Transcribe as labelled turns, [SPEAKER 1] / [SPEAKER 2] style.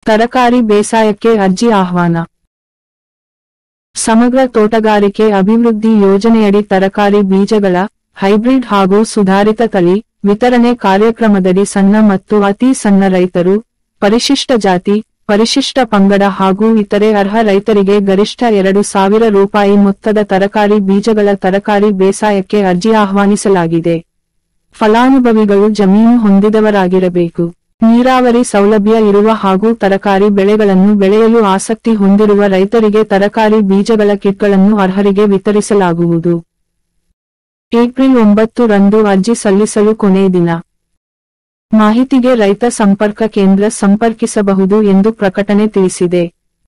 [SPEAKER 1] ತರಕಾರಿ ಬೇಸಾಯಕ್ಕೆ ಅರ್ಜಿ ಆಹ್ವಾನ ಸಮಗ್ರ ತೋಟಗಾರಿಕೆ ಅಭಿವೃದ್ಧಿ ಯೋಜನೆಯಡಿ ತರಕಾರಿ ಬೀಜಗಳ ಹೈಬ್ರಿಡ್ ಹಾಗೂ ಸುಧಾರಿತ ತಳಿ ವಿತರಣೆ ಕಾರ್ಯಕ್ರಮದಡಿ ಸಣ್ಣ ಮತ್ತು ಅತಿ ಸಣ್ಣ ರೈತರು ಪರಿಶಿಷ್ಟ ಜಾತಿ ಪರಿಶಿಷ್ಟ ಪಂಗಡ ಹಾಗೂ ಇತರೆ ಅರ್ಹ ರೈತರಿಗೆ ಗರಿಷ್ಠ ಎರಡು ಸಾವಿರ ರೂಪಾಯಿ ಮೊತ್ತದ ತರಕಾರಿ ಬೀಜಗಳ ತರಕಾರಿ ಬೇಸಾಯಕ್ಕೆ ಅರ್ಜಿ ಆಹ್ವಾನಿಸಲಾಗಿದೆ ಫಲಾನುಭವಿಗಳು ಜಮೀನು ಹೊಂದಿದವರಾಗಿರಬೇಕು ನೀರಾವರಿ ಸೌಲಭ್ಯ ಇರುವ ಹಾಗೂ ತರಕಾರಿ ಬೆಳೆಗಳನ್ನು ಬೆಳೆಯಲು ಆಸಕ್ತಿ ಹೊಂದಿರುವ ರೈತರಿಗೆ ತರಕಾರಿ ಬೀಜಗಳ ಕಿಟ್ಗಳನ್ನು ಅರ್ಹರಿಗೆ ವಿತರಿಸಲಾಗುವುದು ಏಪ್ರಿಲ್ ಒಂಬತ್ತು ರಂದು ಅರ್ಜಿ ಸಲ್ಲಿಸಲು ಕೊನೆ ದಿನ ಮಾಹಿತಿಗೆ ರೈತ ಸಂಪರ್ಕ ಕೇಂದ್ರ ಸಂಪರ್ಕಿಸಬಹುದು ಎಂದು ಪ್ರಕಟಣೆ ತಿಳಿಸಿದೆ